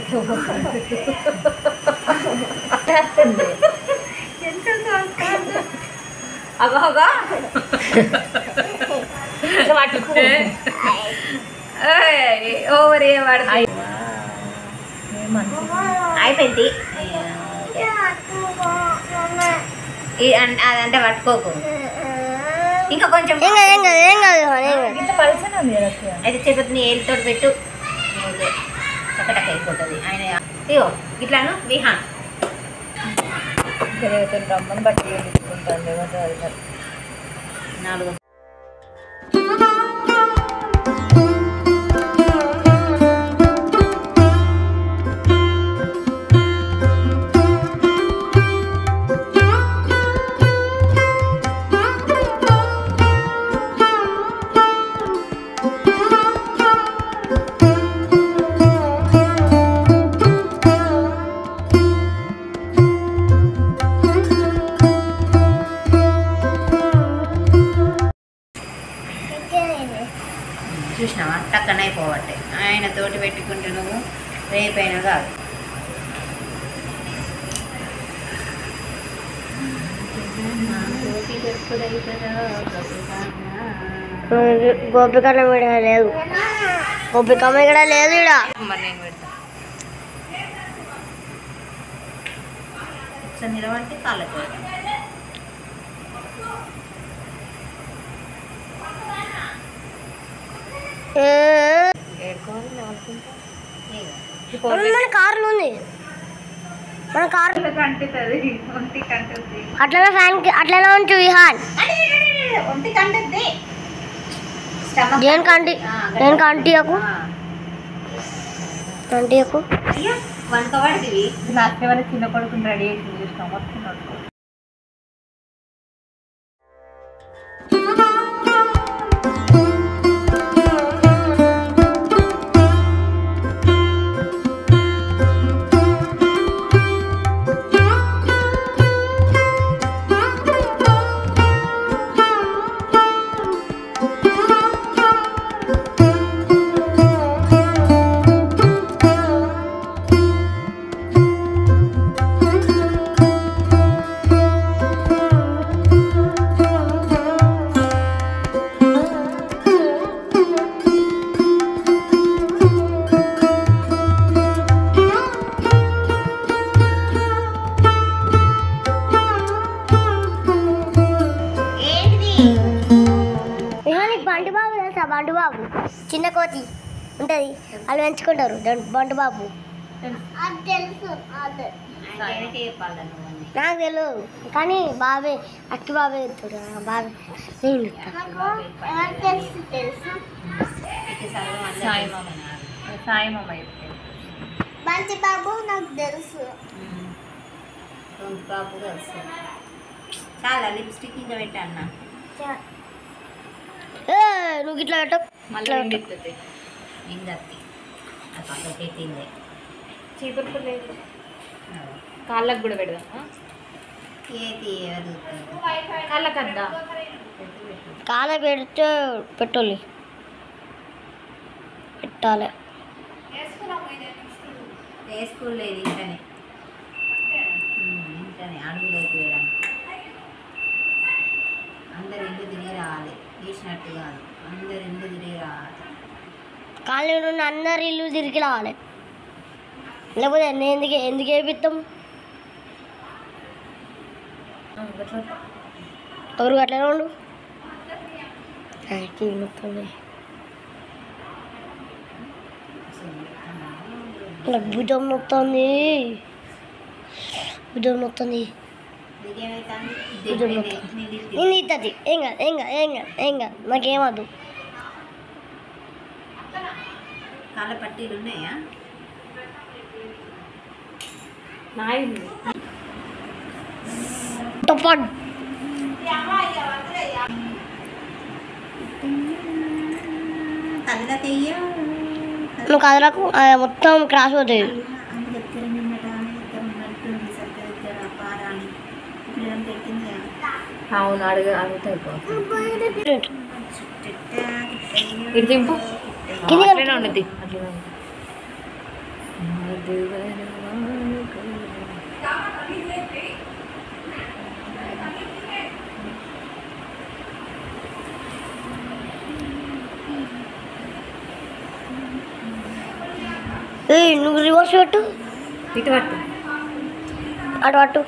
అగో అగో ఇట్లా పట్టుకో ఏయ్, ఓవర్ ఏ పడుతుంది అయిపోయింది ఈ అన్- అదంటే పట్టుకోకు ఇంకా కొంచెం ఏం కాదు ఏం కాదు ఏం కాదు ఏం కాదు ఇంత పలసనే ఉంది కదా అత్తయ్య. అయితే చెప్పి నీ ఏళ్ళతో పెట్టు టకటక అయిపోతుంది ఆయన ఇగో ఇట్లాను విహాన్ ఇక్కడ ఎవరితో రమ్మని బట్టలు తీసుకుంటాను ఏమంటారు అది మరి. నాలుగు చూసినావా టక్కన అయిపోవట్టే ఆయన తోటి పెట్టుకుంటే నువ్వు రేపైనా కాదు గోపికమ్మ ఇక్కడ లేదు గోపికమ్మ ఇక్కడ లేదు ఇక్కడ మరి నేను పెడతా ఒకసారి నిలబడితే కాళ్ళకి పెడతాం ఇగో. మన కార్లు ఉంది మన కార్ కంటుతుంది ఒంటి కంటుంది అట్లనే ఫ్యాన్ అట్లనే ఉంచు విహాన్ ఒంటి కంటుంది స్టమక్ దేని కంటి నేను కంటియకు ఆ. కంటియకు అయ్యో వనకబడితివి లాస్ట్ వాళ్ళ చిన్న కొడుకుని రెడీ చేసి చూసినాం మొత్తం నడుచుకో. విహాన్ నీకు బండి బాబు తెలుసా బండి బాబు చిన్న కోతి ఉంటుంది వాళ్ళు పెంచుకుంటారు దాని బండి బాబు తెలుసు ఆయనకే చెప్పాలి నువ్వు అన్నీ. నాకు తెలియదు కానీ బాబే అక్కి బాబే చెప్తాడు ఆ బాబే నేను చెప్తా. ఇక చదువు అందరూ సాయి తెలుసుకున్నారు. సాయి మామ చెప్తే బంటి బాబు నాకు తెలుసు ఉమ్. రొంత పాపు తెలుసు చాలా లిప్స్టిక్ ఇంకా పెట్టా అన్న ఏ నువ్వు ఇట్లా పెట్టు మళ్ళీ ఇట్లా ఎండిస్తుంది ఇంకా అత్తి ఆ పక్క పెట్టిందే చీపురు లేదు కాళ్ళకు కూడా పెడదాం ఏది ఎవరు చూస్తారు? కాళ్ళకి అద్దా పెట్టు, పెట్టు. కాల పెడితే పెట్టాలి పెట్టాలి ఏ స్కూల్ లేదు ఇంటనే ఉమ్, ఇంటనే అడుగులు అయిపోయడానికి అందరు ఇల్లు తిరిగి రావాలి తీసినట్టు కాదు అందరు ఇల్లు తిరిగి రావాలి కాలనీ నుండి అందరు ఇల్లు తిరిగి రావాలి లేకపోతే నేను ఎందుకు ఎందుకు వేపిస్తాం ఎవరు అట్లనే ఉండు ఆయనకి నొప్పి నాకు భుజం నొస్తుంది భుజం నొస్తుంది ఇదేమైతుంది భుజం నొస్తుంది నేను ఇస్తుంది ఏం కాదు ఏం కాదు ఏం కాదు ఏం కాదు నాకేమద్దు కాళ్ళ పట్టీలు ఉన్నాయా నాయి టొప్పడ్ కళ్ళ తెయ్య నువ్వు కదలకు ఆ మొత్తం క్రాస్ పోతుంది అని దగ్గర నిన్నట అని దగ్గర ఉన్నట్టుంది సరిగ్గా దగ్గర పారాని ఇప్పుడు ఏం పెట్టింది అవును అడుగు అడుగుతా ఇటు దింపు కిందికి అట్లనే ఉండద్ది అట్లనే ఉంది ఏ నువ్వు రివర్స్ పెట్టు ఇటు పట్టు అటు అటు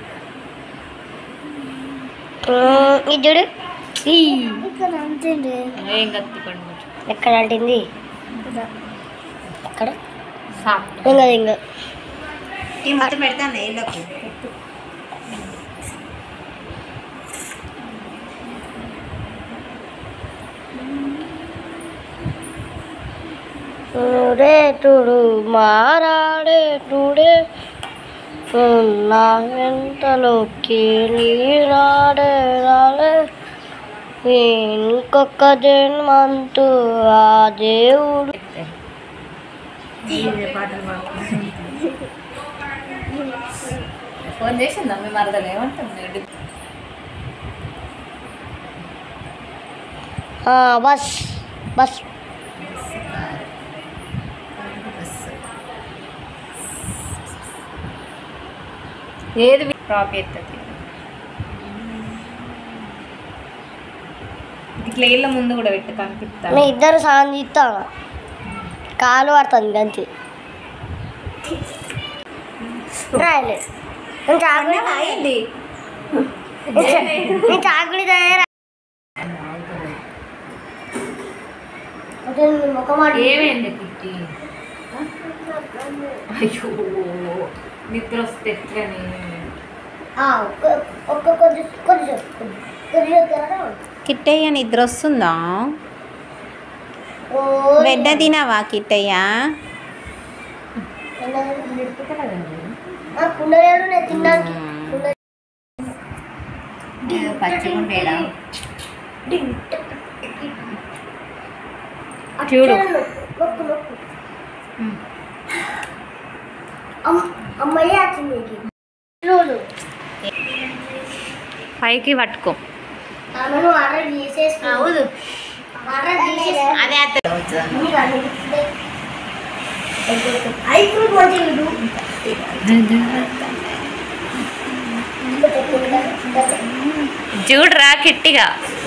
ఇది చూడు ఈ. ఏం కత్తి పండు ఎక్కడ అంటింది ఎక్కడ సాప్ ఏం కాదు ఏం కాదు ఈ మొత్తం పెడతాను ఇళ్ళకు రే టుడు మారాడే టుడే నా వెంటలోకి నీరాడే రాడే ఇంకొక జన్మంతు ఆ దేవుడు పాటలు పాడుతుంది ఫోన్ చేసిందా మీ మరదలు ఏమంటుంది ఆ, బస్ బస్ ఏది డ్రాప్ ఎత్తది ఇట్లా ఇళ్ళ ముందు కూడా పెట్టు కనిపిస్తా మీ ఇద్దరు సాయం తీస్తాను కాలు పడుతుంది అంతే రాయలే నేను చాకులి ఏంది నేను చాకులి తయారా ముఖం ఏమైంది పిట్టి అయ్యో నిద్ర వస్తే ఎట్లని ఒక్క కొద్ది కొద్ది కొద్ది కిట్టయ్య నిద్ర వస్తుందా వెడ్డ తినవా కిట్టయ్య కుండలేడు నేను తిన్నాను పచ్చిగా ఉండేడా చూడు నొక్కు నొక్కు అమ్మయ్య వచ్చింది చూడు పైకి పట్టుకో ఆమెను ఆర్డర్ చేసేసి అవును ఆర్డర్ చేసేసి అదే అత్త ఐఫ్రూట్ మంచిగా ఇడు చూడరా కిట్టిగా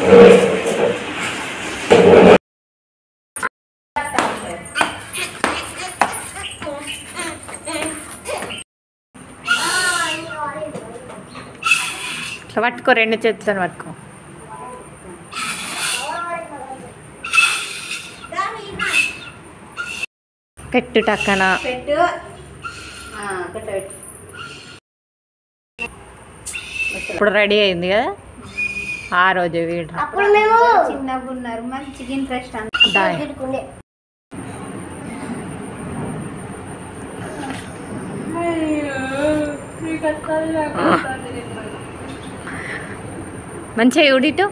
ఇట్లా పట్టుకో రెండు చేతులను పట్టుకో పెట్టు టక్కన పెట్టు ఆ, పెట్టు పెట్టు ఇప్పుడు రెడీ అయింది కదా ఆ రోజు వీడు అప్పుడు మేము చిన్నగా ఉన్నారు మంచిగా ఇంట్రెస్ట్ అంత దాయ్. తిట్టుకునే మంచిగా చూడిటు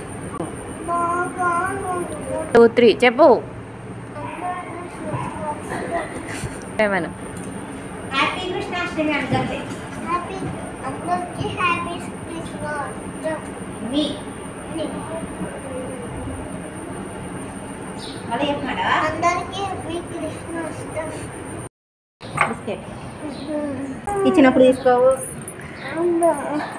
టూ త్రీ చెప్పు ఏమను హ్యాపీ కృష్ణాష్టమి అడగండి హ్యాపీ అందరికి హ్యాపీ క్రిస్మస్ మీ మళ్ళీ చెప్పమాడా అందరికి హ్యాపీ క్రిస్మస్ బిస్కెట్ ఇచ్చినప్పుడు తీసుకోవు అవునా